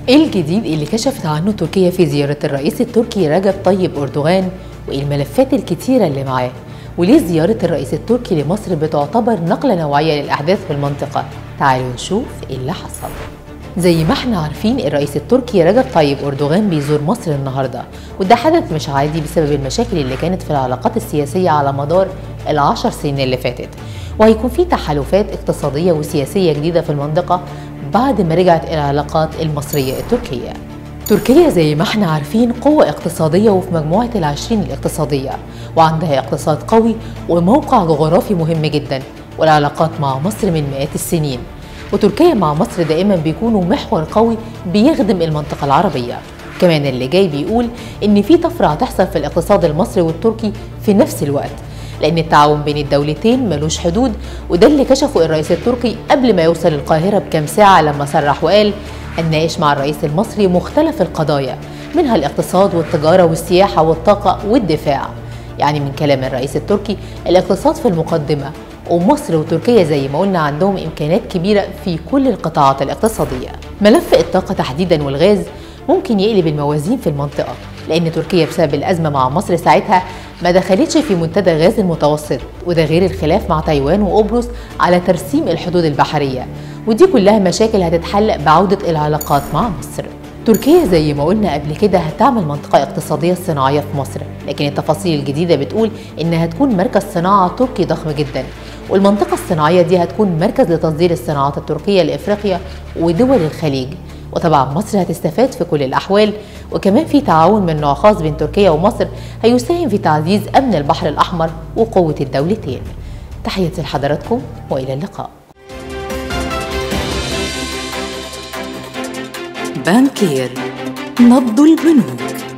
ايه الجديد اللي كشفت عنه تركيا في زيارة الرئيس التركي رجب طيب أردوغان وايه الملفات الكتيرة اللي معاه وليه زيارة الرئيس التركي لمصر بتعتبر نقلة نوعية للأحداث في المنطقة تعالوا نشوف ايه اللي حصل زي ما احنا عارفين الرئيس التركي رجب طيب أردوغان بيزور مصر النهاردة وده حدث مش عادي بسبب المشاكل اللي كانت في العلاقات السياسية على مدار العشر سنين اللي فاتت وهيكون في تحالفات اقتصادية وسياسية جديدة في المنطقة بعد ما رجعت العلاقات المصرية التركية تركيا زي ما احنا عارفين قوة اقتصادية وفي مجموعة العشرين الاقتصادية وعندها اقتصاد قوي وموقع جغرافي مهم جدا والعلاقات مع مصر من مئات السنين وتركيا مع مصر دائما بيكونوا محور قوي بيخدم المنطقة العربية كمان اللي جاي بيقول ان في طفرة هتحصل في الاقتصاد المصري والتركي في نفس الوقت لان التعاون بين الدولتين ملوش حدود وده اللي كشفه الرئيس التركي قبل ما يوصل القاهرة بكام ساعة لما صرح وقال الناقش مع الرئيس المصري مختلف القضايا منها الاقتصاد والتجارة والسياحة والطاقة والدفاع يعني من كلام الرئيس التركي الاقتصاد في المقدمة ومصر وتركيا زي ما قلنا عندهم إمكانات كبيرة في كل القطاعات الاقتصادية ملف الطاقة تحديدا والغاز ممكن يقلب الموازين في المنطقة لأن تركيا بسبب الأزمة مع مصر ساعتها ما دخلتش في منتدى غاز المتوسط وده غير الخلاف مع تايوان وقبرص على ترسيم الحدود البحرية ودي كلها مشاكل هتتحل بعودة العلاقات مع مصر تركيا زي ما قلنا قبل كده هتعمل منطقة اقتصادية صناعية في مصر لكن التفاصيل الجديدة بتقول إنها هتكون مركز صناعة تركي ضخم جدا والمنطقة الصناعية دي هتكون مركز لتصدير الصناعات التركية لإفريقيا ودول الخليج وطبعا مصر هتستفاد في كل الأحوال وكمان في تعاون من نوع خاص بين تركيا ومصر هيساهم في تعزيز أمن البحر الأحمر وقوة الدولتين تحياتي لحضراتكم وإلى اللقاء بانكير نبض البنوك